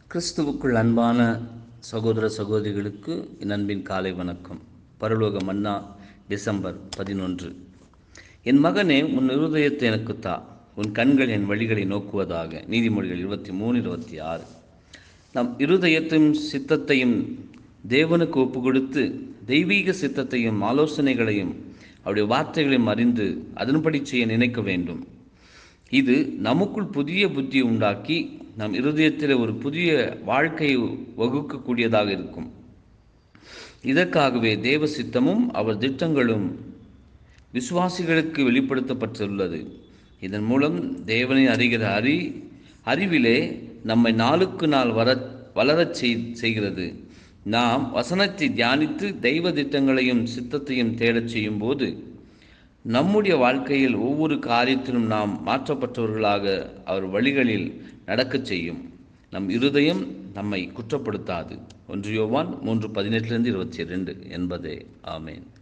கிறிஸ்துவுக்குள் அன்பான சகோதர சகோதரிகளுக்கு என் அன்பின் காலை வணக்கம் பரலோக மன்னா டிசம்பர் பதினொன்று என் மகனே உன் இருதயத்தை எனக்கு தா உன் கண்கள் என் வழிகளை நோக்குவதாக நீதிமொழிகள் இருபத்தி மூணு இருபத்தி ஆறு நம் இருதயத்தையும் சித்தத்தையும் தேவனுக்கு ஒப்பு கொடுத்து தெய்வீக சித்தத்தையும் ஆலோசனைகளையும் அவருடைய வார்த்தைகளையும் அறிந்து அதன்படி செய்ய நினைக்க வேண்டும் இது நமக்குள் புதிய புத்தியை உண்டாக்கி நம் இருதயத்தில் ஒரு புதிய வாழ்க்கையை வகுக்கக்கூடியதாக இருக்கும் இதற்காகவே தேவ சித்தமும் அவர் திட்டங்களும் விசுவாசிகளுக்கு வெளிப்படுத்தப்பட்டுள்ளது இதன் மூலம் தேவனை அறிகிற அறி அறிவிலே நம்மை நாளுக்கு நாள் வர வளரச் செய் செய்கிறது நாம் வசனத்தை தியானித்து தெய்வ திட்டங்களையும் சித்தத்தையும் தேடச் செய்யும்போது நம்முடைய வாழ்க்கையில் ஒவ்வொரு காரியத்திலும் நாம் மாற்றப்பட்டவர்களாக அவர் வழிகளில் நடக்கச் செய்யும் நம் இருதயம் நம்மை குற்றப்படுத்தாது ஒன்று யோவான் மூன்று பதினெட்டுலேருந்து இருபத்தி ரெண்டு என்பதே ஆமேன்